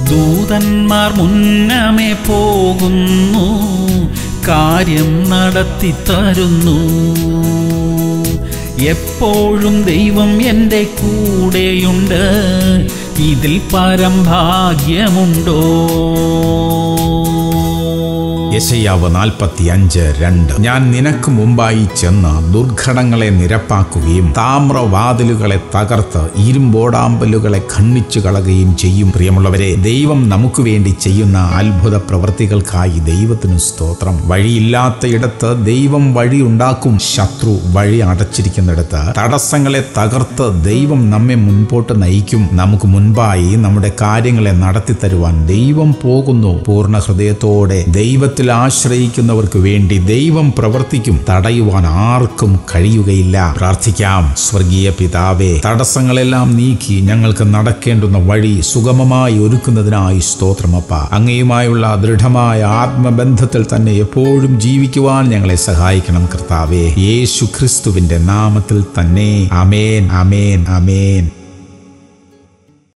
ദൂതന്മാർ മുന്നമേ പോകുന്നു കാര്യം നടത്തി തരുന്നു എപ്പോഴും ദൈവം എൻ്റെ കൂടെയുണ്ട് ഇതിൽ പരം ഭാഗ്യമുണ്ടോ യശയാവ് നാൽപ്പത്തി അഞ്ച് രണ്ട് ഞാൻ നിനക്ക് മുമ്പായി ചെന്ന് ദുർഘടങ്ങളെ നിരപ്പാക്കുകയും താമ്രവാതിലുകളെ തകർത്ത് ഇരുമ്പോടാമ്പലുകളെ ഖണ്ഡിച്ചു കളയുകയും ചെയ്യും പ്രിയമുള്ളവരെ ദൈവം നമുക്ക് വേണ്ടി ചെയ്യുന്ന അത്ഭുത പ്രവൃത്തികൾക്കായി ദൈവത്തിനു സ്തോത്രം വഴിയില്ലാത്തയിടത്ത് ദൈവം വഴി ഉണ്ടാക്കും ശത്രു വഴി അടച്ചിരിക്കുന്നിടത്ത് തടസ്സങ്ങളെ തകർത്ത് ദൈവം നമ്മെ മുൻപോട്ട് നയിക്കും നമുക്ക് മുൻപായി നമ്മുടെ കാര്യങ്ങളെ നടത്തി തരുവാൻ ദൈവം പോകുന്നു പൂർണ്ണ ഹൃദയത്തോടെ ദൈവത്തിൽ ആശ്രയിക്കുന്നവർക്ക് വേണ്ടി ദൈവം പ്രവർത്തിക്കും തടയുവാൻ ആർക്കും കഴിയുകയില്ല പ്രാർത്ഥിക്കാം സ്വർഗീയ പിതാവേ തടസ്സങ്ങളെല്ലാം നീക്കി ഞങ്ങൾക്ക് നടക്കേണ്ടുന്ന വഴി സുഗമമായി ഒരുക്കുന്നതിനായി സ്തോത്രമപ്പ അങ്ങയുമായുള്ള ദൃഢമായ ആത്മബന്ധത്തിൽ തന്നെ എപ്പോഴും ജീവിക്കുവാൻ ഞങ്ങളെ സഹായിക്കണം കർത്താവേ യേശു ക്രിസ്തുവിന്റെ നാമത്തിൽ തന്നെ അമേൻ അമേൻ അമേൻ